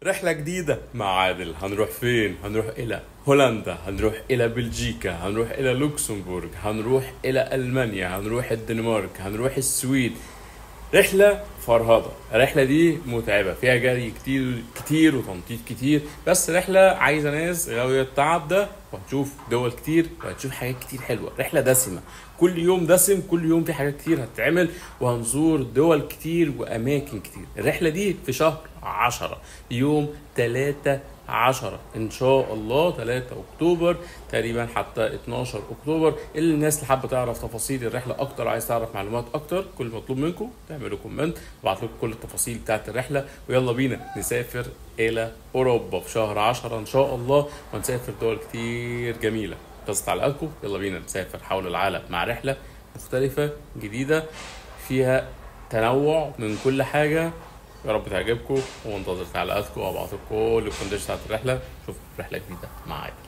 رحلة جديدة مع عادل هنروح فين؟ هنروح إلى هولندا هنروح إلى بلجيكا هنروح إلى لوكسمبورغ هنروح إلى ألمانيا هنروح الدنمارك هنروح السويد رحلة فرهضة الرحلة دي متعبة فيها جري كتير كتير وتنطيط كتير بس رحلة عايزة ناس غاوية التعب ده وهتشوف دول كتير وهتشوف حاجات كتير حلوة رحلة دسمة كل يوم دسم كل يوم في حاجات كتير هتتعمل وهنزور دول كتير وأماكن كتير الرحلة دي في شهر عشرة يوم تلاتة عشرة إن شاء الله 3 أكتوبر تقريبا حتى 12 أكتوبر اللي الناس اللي حابة تعرف تفاصيل الرحلة أكتر عايز تعرف معلومات أكتر كل مطلوب منكم تعملوا كومنت وابعت لكم كل التفاصيل بتاعت الرحلة ويلا بينا نسافر إلى أوروبا في شهر 10 إن شاء الله ونسافر دول كتير جميلة بس تعليقاتكم يلا بينا نسافر حول العالم مع رحلة مختلفة جديدة فيها تنوع من كل حاجة يا رب تعجبكم وانتظر تعليقاتكم وابعت لكم كل الكونديشن بتاعت الرحله شوف رحله جديده مع عادل